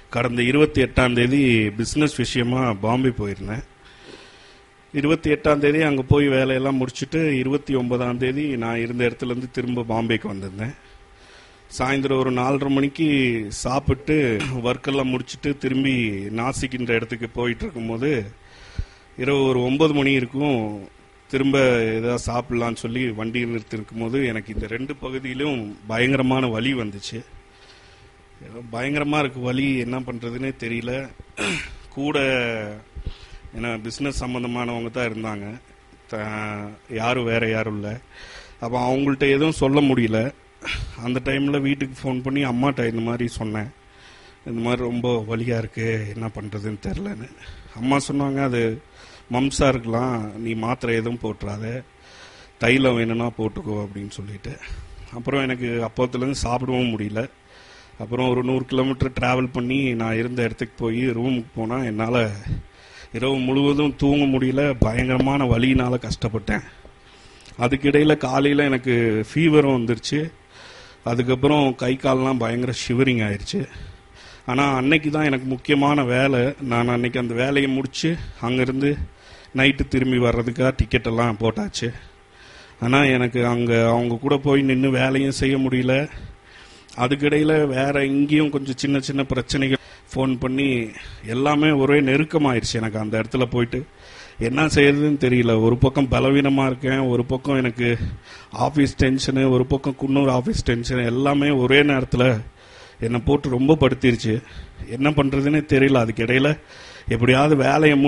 கடந்த இருபத்தி எட்டாம் தேதி பிஸ்னஸ் விஷயமா பாம்பே போயிருந்தேன் இருபத்தி எட்டாம் தேதி அங்கே போய் வேலையெல்லாம் முடிச்சுட்டு இருபத்தி ஒன்பதாம் தேதி நான் இருந்த இடத்துல இருந்து திரும்ப பாம்பேக்கு வந்திருந்தேன் சாயந்தரம் ஒரு நாலரை மணிக்கு சாப்பிட்டு ஒர்க்கெல்லாம் முடிச்சுட்டு திரும்பி நாசிக்கின்ற இடத்துக்கு போயிட்டு இருக்கும்போது இரவு ஒரு ஒன்பது மணி இருக்கும் திரும்ப ஏதாவது சாப்பிடலான்னு சொல்லி வண்டி நிறுத்திருக்கும் போது எனக்கு இந்த ரெண்டு பகுதியிலும் பயங்கரமான வலி வந்துச்சு ஏதோ பயங்கரமா இருக்கு வலி என்ன பண்றதுன்னே தெரியல கூட ஏன்னா பிஸ்னஸ் சம்மந்தமானவங்க தான் இருந்தாங்க த- யாரும் வேற யாரும் இல்லை அப்போ அவங்கள்ட்ட எதுவும் சொல்ல முடியல அந்த டைமில் வீட்டுக்கு ஃபோன் பண்ணி அம்மாட்ட இந்த மாதிரி சொன்னேன் இந்த மாதிரி ரொம்ப வலியாக இருக்கு என்ன பண்ணுறதுன்னு தெரிலன்னு அம்மா சொன்னாங்க அது மம்சா இருக்கலாம் நீ மாத்திரை எதுவும் போட்டுறாத தைலம் வேணும்னா போட்டுக்கோ அப்படின்னு சொல்லிட்டு அப்புறம் எனக்கு அப்போத்துலேருந்து சாப்பிடவும் முடியல அப்புறம் ஒரு நூறு கிலோமீட்டர் டிராவல் பண்ணி நான் இருந்த இடத்துக்கு போய் ரூமுக்கு போனால் என்னால் இரவு முழுவதும் தூங்க முடியல பயங்கரமான வலியினால கஷ்டப்பட்டேன் அதுக்கிடையில் காலையில் எனக்கு ஃபீவரும் வந்துருச்சு அதுக்கப்புறம் கை கால்லாம் பயங்கர ஷிவரிங் ஆயிடுச்சு ஆனால் அன்னைக்கு தான் எனக்கு முக்கியமான வேலை நான் அன்னைக்கு அந்த வேலையை முடிச்சு அங்கேருந்து நைட்டு திரும்பி வர்றதுக்காக டிக்கெட் எல்லாம் போட்டாச்சு ஆனால் எனக்கு அங்கே அவங்க கூட போய் நின்று வேலையும் செய்ய முடியல அதுக்கிடையில் வேற இங்கேயும் கொஞ்சம் சின்ன சின்ன பிரச்சனைகள் ஃபோன் பண்ணி எல்லாமே ஒரே நெருக்கமாயிருச்சு எனக்கு அந்த இடத்துல போயிட்டு என்ன செய்யறதுன்னு தெரியல ஒரு பக்கம் பலவீனமாக இருக்கேன் ஒரு பக்கம் எனக்கு ஆஃபீஸ் டென்ஷனு ஒரு பக்கம் குன்னூர் ஆஃபீஸ் டென்ஷன் எல்லாமே ஒரே நேரத்தில் என்னை போட்டு ரொம்ப படுத்திருச்சு என்ன பண்ணுறதுன்னே தெரியல அதுக்கு இடையில எப்படியாவது வேலையை